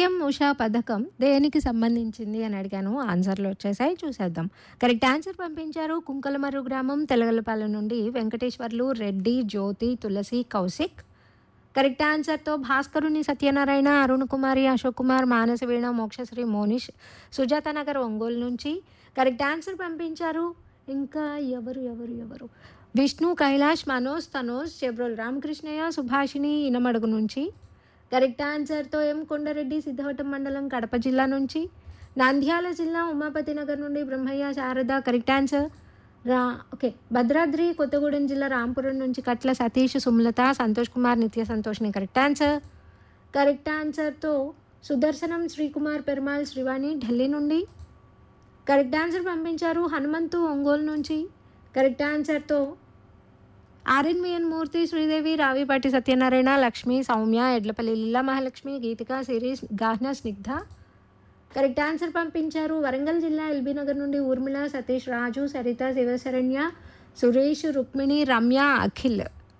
PM Usha పథకం దేనికి సంబంధించింది అని అడిగాను ఆన్సర్లు వచ్చేసాయి చూసేద్దాం కరెక్ట్ ఆన్సర్ పంపించారు కుంకలమర్రు గ్రామం తెలగలపాలెం నుండి వెంకటేశ్వర్లు రెడ్డి జ్యోతి తులసి కౌశిక్ కరెక్ట్ ఆన్సర్తో భాస్కరుని సత్యనారాయణ అరుణ్ కుమారి అశోక్ కుమార్ మానస వీణ మోక్షశ్రీ మోనిష్ సుజాత నగర్ ఒంగోలు నుంచి కరెక్ట్ ఆన్సర్ పంపించారు ఇంకా ఎవరు ఎవరు ఎవరు విష్ణు కైలాష్ మనోజ్ తనోజ్ చెబ్రోల్ రామకృష్ణయ్య సుభాషిణి ఇనమడుగు నుంచి కరెక్ట్ ఆన్సర్తో ఎం కొండారెడ్డి సిద్ధవటం మండలం కడప జిల్లా నుంచి నంద్యాల జిల్లా ఉమాపతి నగర్ నుండి బ్రహ్మయ్య శారద కరెక్ట్ ఆన్సర్ రా ఓకే భద్రాద్రి కొత్తగూడెం జిల్లా రాంపురం నుంచి కట్ల సతీష్ సుమలత సంతోష్ కుమార్ నిత్య సంతోష్ని కరెక్ట్ ఆన్సర్ కరెక్ట్ ఆన్సర్తో సుదర్శనం శ్రీకుమార్ పెరుమాల్ శ్రీవాణి ఢిల్లీ నుండి కరెక్ట్ ఆన్సర్ పంపించారు హనుమంతు ఒంగోలు నుంచి కరెక్ట్ ఆన్సర్తో ఆర్ఎన్విఎన్ మూర్తి శ్రీదేవి రావిపాటి సత్యనారాయణ లక్ష్మి సౌమ్య ఎడ్లపల్లి లీలా మహాలక్ష్మి గీతిక సిరీస్ గాహ్న స్నిగ్ధ కరెక్ట్ ఆన్సర్ పంపించారు వరంగల్ జిల్లా ఎల్బీ నగర్ నుండి ఊర్మిళ సతీష్ రాజు సరిత శివశరణ్య సురేష్ రుక్మిణి రమ్య అఖిల్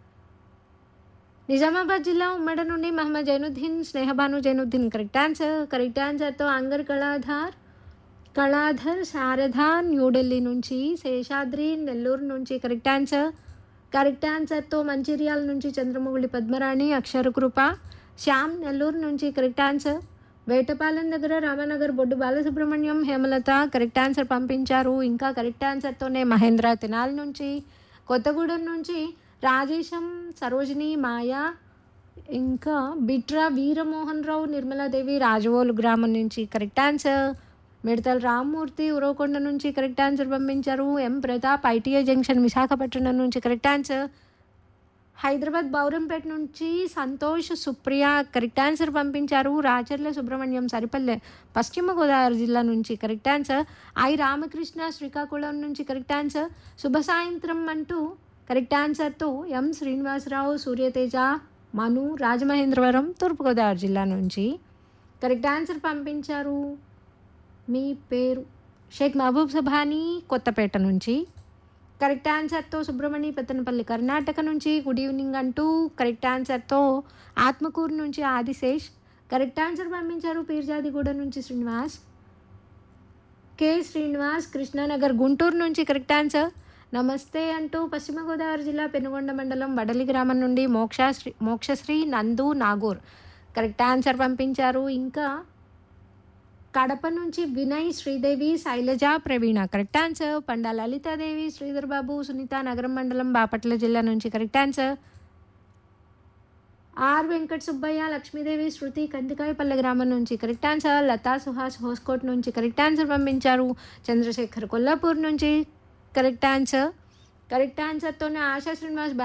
నిజామాబాద్ జిల్లా ఉమ్మడి నుండి Mohammed Zainuddin Snehabanu Zainuddin correct answer correct ఆన్సర్తో అంగర్ కళాధార్ కళాధర్ శారద న్యూఢిల్లీ నుంచి శేషాద్రి నెల్లూరు నుంచి కరెక్ట్ ఆన్సర్ కరెక్ట్ ఆన్సర్తో మంచిర్యాల నుంచి చంద్రమౌళి పద్మరాణి అక్షరకృప శ్యామ్ నెల్లూరు నుంచి కరెక్ట్ ఆన్సర్ వేటపాలెం దగ్గర రామనగర్ బొడ్డు బాలసుబ్రహ్మణ్యం హేమలత కరెక్ట్ ఆన్సర్ పంపించారు ఇంకా కరెక్ట్ ఆన్సర్తోనే మహేంద్ర తినాల్ నుంచి కొత్తగూడెం నుంచి రాజేశం సరోజిని మాయా ఇంకా బిట్రా వీరమోహన్ రావు నిర్మలాదేవి రాజవోలు గ్రామం నుంచి కరెక్ట్ ఆన్సర్ మిడతల రామ్మూర్తి ఉరవకొండ నుంచి కరెక్ట్ ఆన్సర్ పంపించారు M Pratap ITI junction Visakhapatnam నుంచి కరెక్ట్ ఆన్సర్ హైదరాబాద్ బౌరంపేట నుంచి సంతోష్ సుప్రియ కరెక్ట్ ఆన్సర్ పంపించారు రాచర్ల సుబ్రహ్మణ్యం సరిపల్లె పశ్చిమ గోదావరి జిల్లా నుంచి correct answer I Ramakrishna Srikakulam నుంచి కరెక్ట్ ఆన్సర్ శుభ సాయంత్రం అంటూ కరెక్ట్ ఆన్సర్తో ఎం శ్రీనివాసరావు సూర్యతేజ మను రాజమహేంద్రవరం తూర్పుగోదావరి జిల్లా నుంచి కరెక్ట్ ఆన్సర్ పంపించారు మీ పేరు షేక్ మహబూబ్ సభాని కొత్తపేట నుంచి కరెక్ట్ ఆన్సర్తో సుబ్రహ్మణ్య పెత్తనపల్లి కర్ణాటక నుంచి గుడ్ ఈవినింగ్ అంటూ కరెక్ట్ ఆన్సర్తో ఆత్మకూరు నుంచి ఆదిశేష్ కరెక్ట్ ఆన్సర్ పంపించారు పీర్జాదిగూడ నుంచి శ్రీనివాస్ కె శ్రీనివాస్ కృష్ణానగర్ గుంటూరు నుంచి కరెక్ట్ ఆన్సర్ నమస్తే అంటూ పశ్చిమ గోదావరి జిల్లా పెనుగొండ మండలం బడలి గ్రామం నుండి మోక్షశ్రీ మోక్షశ్రీ నందు నాగూర్ కరెక్ట్ ఆన్సర్ పంపించారు ఇంకా కడప నుంచి వినయ్ శ్రీదేవి శైలజ ప్రవీణ కరెక్ట్ ఆన్సర్ పండా లలితాదేవి శ్రీధర్ బాబు సునీత నగరం మండలం బాపట్ల జిల్లా నుంచి correct answer R Venkata Subbaiah Lakshmidevi Shruthi Kandikayapalle గ్రామం నుంచి కరెక్ట్ ఆన్సర్ లతా సుహాస్ హోస్కోట్ నుంచి కరెక్ట్ ఆన్సర్ పంపించారు చంద్రశేఖర్ కొల్లాపూర్ నుంచి కరెక్ట్ ఆన్సర్ కరెక్ట్ ఆన్సర్తోనే ఆశా శ్రీనివాస్